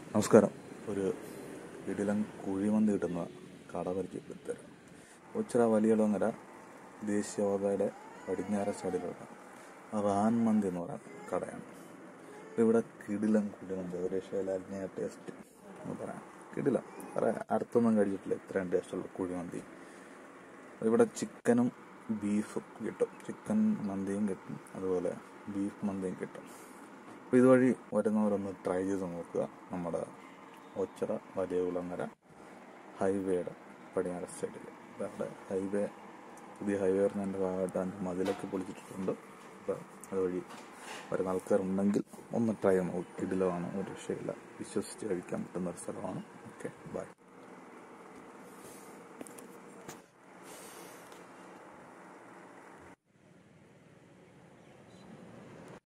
നമസ്കാരം ഒരു ഇടിലം കുഴിമന്തി കിട്ടുന്ന കട പരിചയപ്പെടുത്തരാം ഉച്ചിറ വലിയളങ്ങര ദേശീയപാതയുടെ പടിഞ്ഞാറ സൈഡിലുള്ള റാൻ മന്തി എന്ന് പറയുന്ന കടയാണ് അപ്പോൾ ഇവിടെ കിടിലം കുഴിമന്തി ഒരു രക്ഷയിലഞ്ഞ ടേസ്റ്റ് എന്ന് പറയാം കിടിലം പറയാം അടുത്തൊന്നും കഴിച്ചിട്ടില്ല ഇത്രയും ടേസ്റ്റുള്ള കുഴിമന്തി ഇവിടെ ചിക്കനും ബീഫും കിട്ടും ചിക്കൻ മന്തിയും കിട്ടും അതുപോലെ ബീഫ് മന്തിയും കിട്ടും അപ്പോൾ ഇതുവഴി വരുന്നവരൊന്ന് ട്രൈ ചെയ്ത് നോക്കുക നമ്മുടെ ഒച്ചറ വലിയ കുളങ്ങര ഹൈവേയുടെ പടിഞ്ഞാറ സൈഡിൽ അവിടെ ഹൈവേ പുതിയ ഹൈവേ വരുന്നതിൻ്റെ ഭാഗമായിട്ട് അതിൻ്റെ മതിലൊക്കെ പൊളിച്ചിട്ടുണ്ട് അപ്പോൾ അതുവഴി വരുന്ന ആൾക്കാരുണ്ടെങ്കിൽ ഒന്ന് ട്രൈ ചെയ്ത് നോക്കുക ഇടിലമാണ് ഒരു രക്ഷയില്ല വിശ്വസിച്ച് കഴിക്കാൻ പറ്റുന്ന ഒരു സ്ഥലമാണ് ഓക്കെ ബൈ